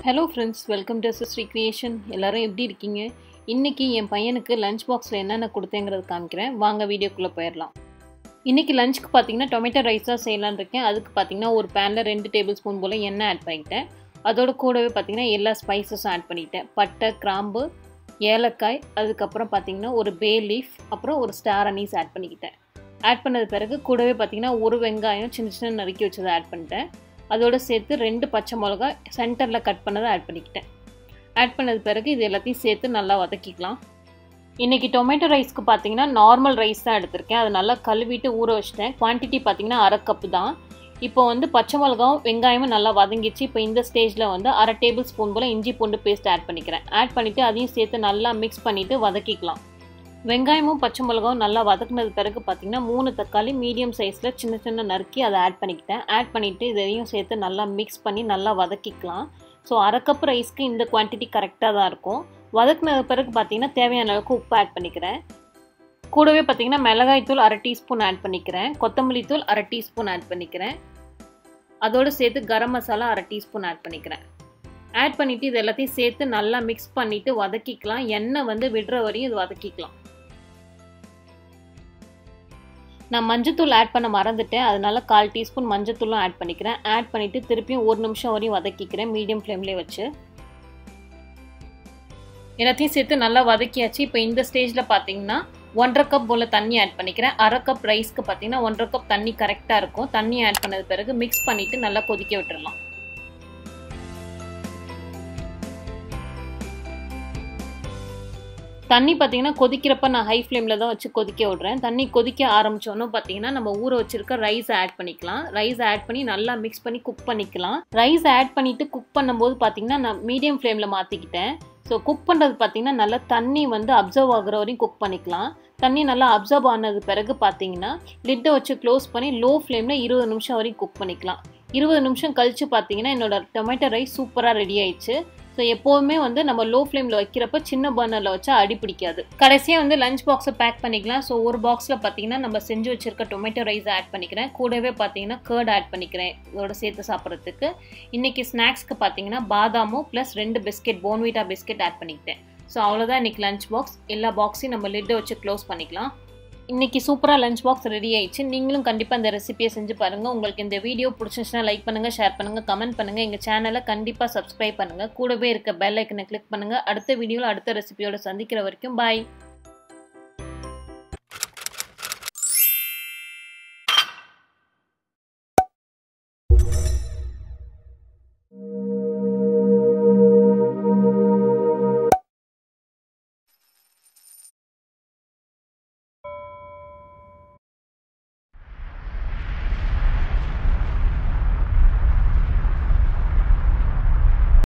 hello friends welcome to Sri creation எல்லாரும் எப்படி இருக்கீங்க இன்றைக்கி என் பையனுக்கு லஞ்ச் பாக்ஸில் என்னென்ன கொடுத்தேங்கிறது காமிக்கிறேன் வாங்க வீடியோக்குள்ளே போயிடலாம் இன்றைக்கி லஞ்சுக்கு பார்த்தீங்கன்னா டொமேட்டோ ரைஸ் தான் செய்யலான்னு இருக்கேன் அதுக்கு பார்த்தீங்கன்னா ஒரு பேனில் ரெண்டு டேபிள் ஸ்பூன் போல் எண்ணெய் ஆட் பண்ணிக்கிட்டேன் அதோட கூடவே பார்த்தீங்கன்னா எல்லா ஸ்பைசஸும் ஆட் பண்ணிக்கிட்டேன் பட்டை கிராம்பு ஏலக்காய் அதுக்கப்புறம் பார்த்தீங்கன்னா ஒரு பே லீஃப் அப்புறம் ஒரு ஸ்டார் அனீஸ் ஆட் பண்ணிக்கிட்டேன் ஆட் பண்ணது பிறகு கூடவே பார்த்தீங்கன்னா ஒரு வெங்காயம் சின்ன சின்ன நறுக்கி வச்சதை ஆட் பண்ணிட்டேன் அதோடு சேர்த்து ரெண்டு பச்சை மிளகா சென்டரில் கட் பண்ணதை ஆட் பண்ணிக்கிட்டேன் ஆட் பண்ணது பிறகு இது எல்லாத்தையும் சேர்த்து நல்லா வதக்கிக்கலாம் இன்றைக்கி டொமேட்டோ ரைஸ்க்கு பார்த்தீங்கன்னா நார்மல் ரைஸ் தான் எடுத்திருக்கேன் அது நல்லா கழுவிட்டு ஊற வச்சிட்டேன் குவான்டிட்டி பார்த்தீங்கன்னா அரை கப்பு தான் இப்போ வந்து பச்சை மிளகாவும் வெங்காயமும் நல்லா வதங்கிச்சு இப்போ இந்த ஸ்டேஜில் வந்து அரை டேபிள் ஸ்பூன் போல் இஞ்சி பூண்டு பேஸ்ட் ஆட் பண்ணிக்கிறேன் ஆட் பண்ணிவிட்டு அதையும் சேர்த்து நல்லா மிக்ஸ் பண்ணிவிட்டு வதக்கிக்கலாம் வெங்காயமும் பச்சை மிளகாவும் நல்லா வதக்குனது பிறகு பார்த்தீங்கன்னா மூணு தக்காளி மீடியம் சைஸில் சின்ன சின்ன நறுக்கி அதை ஆட் பண்ணிக்கிட்டேன் ஆட் பண்ணிவிட்டு இதையும் சேர்த்து நல்லா மிக்ஸ் பண்ணி நல்லா வதக்கிக்கலாம் ஸோ அரை கப் ரைஸ்க்கு இந்த குவான்டிட்டி கரெக்டாக தான் இருக்கும் வதக்குனது பிறகு பார்த்தீங்கன்னா தேவையான அளவுக்கு உப்பு ஆட் பண்ணிக்கிறேன் கூடவே பார்த்தீங்கன்னா மிளகாய் தூள் அரை டீஸ்பூன் ஆட் பண்ணிக்கிறேன் கொத்தமல்லி தூள் அரை டீஸ்பூன் ஆட் பண்ணிக்கிறேன் அதோடு சேர்த்து கரம் மசாலா அரை டீஸ்பூன் ஆட் பண்ணிக்கிறேன் ஆட் பண்ணிவிட்டு இது எல்லாத்தையும் சேர்த்து நல்லா மிக்ஸ் பண்ணிவிட்டு வதக்கிக்கலாம் எண்ணெய் வந்து விடுற வரையும் இது வதக்கிக்கலாம் நான் மஞ்சத்தூள் ஆட் பண்ண மறந்துட்டேன் அதனால கால் டீஸ்பூன் மஞ்சத்தூளும் ஆட் பண்ணிக்கிறேன் ஆட் பண்ணிவிட்டு திருப்பியும் ஒரு நிமிஷம் வரையும் வதக்கிக்கிறேன் மீடியம் ஃப்ளேம்லேயே வச்சு எல்லாத்தையும் சேர்த்து நல்லா வதக்கியாச்சு இப்போ இந்த ஸ்டேஜில் பார்த்தீங்கன்னா ஒன்றரை கப் போல் தண்ணி ஆட் பண்ணிக்கிறேன் அரை கப் ரைஸ்க்கு பார்த்தீங்கன்னா ஒன்றரை கப் தண்ணி கரெக்டாக இருக்கும் தண்ணி ஆட் பண்ணது பிறகு மிக்ஸ் பண்ணிவிட்டு நல்லா கொதிக்க விட்டுடலாம் தண்ணி பார்த்தீங்கன்னா கொதிக்கிறப்ப நான் ஹை ஃப்ளேமில் தான் வச்சு கொதிக்க விட்றேன் தண்ணி கொதிக்க ஆரம்பித்தோன்னு பார்த்தீங்கன்னா நம்ம ஊற வச்சிருக்க ரைஸ் ஆட் பண்ணிக்கலாம் ரைஸ் ஆட் பண்ணி நல்லா மிக்ஸ் பண்ணி குக் பண்ணிக்கலாம் ரைஸ் ஆட் பண்ணிவிட்டு குக் பண்ணும்போது பார்த்தீங்கன்னா நான் மீடியம் ஃப்ளேமில் மாற்றிக்கிட்டேன் ஸோ குக் பண்ணுறது பார்த்தீங்கன்னா நல்லா தண்ணி வந்து அப்சர்வ் ஆகுற வரையும் குக் பண்ணிக்கலாம் தண்ணி நல்லா அப்சர்வ் ஆனது பிறகு பார்த்தீங்கன்னா லிட்டை வச்சு க்ளோஸ் பண்ணி லோ ஃப்ளேமில் இருபது நிமிஷம் வரையும் குக் பண்ணிக்கலாம் இருபது நிமிஷம் கழித்து பார்த்தீங்கன்னா என்னோட டொமேட்டோ ரைஸ் சூப்பராக ரெடி ஆயிடுச்சு ஸோ எப்போவுமே வந்து நம்ம லோ ஃப்ளேமில் வைக்கிறப்ப சின்ன பர்னரில் வச்சா அடி பிடிக்காது கடைசியாக வந்து லஞ்ச் பாக்ஸை பேக் பண்ணிக்கலாம் ஸோ ஒரு பாக்ஸில் பார்த்தீங்கன்னா நம்ம செஞ்சு வச்சிருக்க டொமேட்டோ ரைஸ் ஆட் பண்ணிக்கிறேன் கூடவே பார்த்தீங்கன்னா கேர்ட் ஆட் பண்ணிக்கிறேன் இதோட சேர்த்து சாப்பிட்றதுக்கு இன்றைக்கி ஸ்நாக்ஸ்க்கு பார்த்தீங்கன்னா பாதாமும் ப்ளஸ் ரெண்டு பிஸ்கெட் போன்வீட்டா பிஸ்கெட் ஆட் பண்ணிக்கிட்டேன் ஸோ அவ்வளோதான் இன்றைக்கி லஞ்ச் பாக்ஸ் எல்லா பாக்ஸையும் நம்ம லிட்டை வச்சு க்ளோஸ் பண்ணிக்கலாம் இன்றைக்கி சூப்பராக லஞ்ச் பாக்ஸ் ரெடி ஆயிடுச்சு நீங்களும் கண்டிப்பாக இந்த ரெசிபியை செஞ்சு பாருங்கள் உங்களுக்கு இந்த வீடியோ பிடிச்சிச்சுன்னா லைக் பண்ணுங்கள் ஷேர் பண்ணுங்கள் கமெண்ட் பண்ணுங்கள் எங்கள் சேனலை கண்டிப்பாக சப்ஸ்கிரைப் பண்ணுங்கள் கூடவே இருக்க பெல் ஐக்கனை கிளிக் பண்ணுங்கள் அடுத்த வீடியோவில் அடுத்த ரெசிபியோட சந்திக்கிற வரைக்கும் பாய்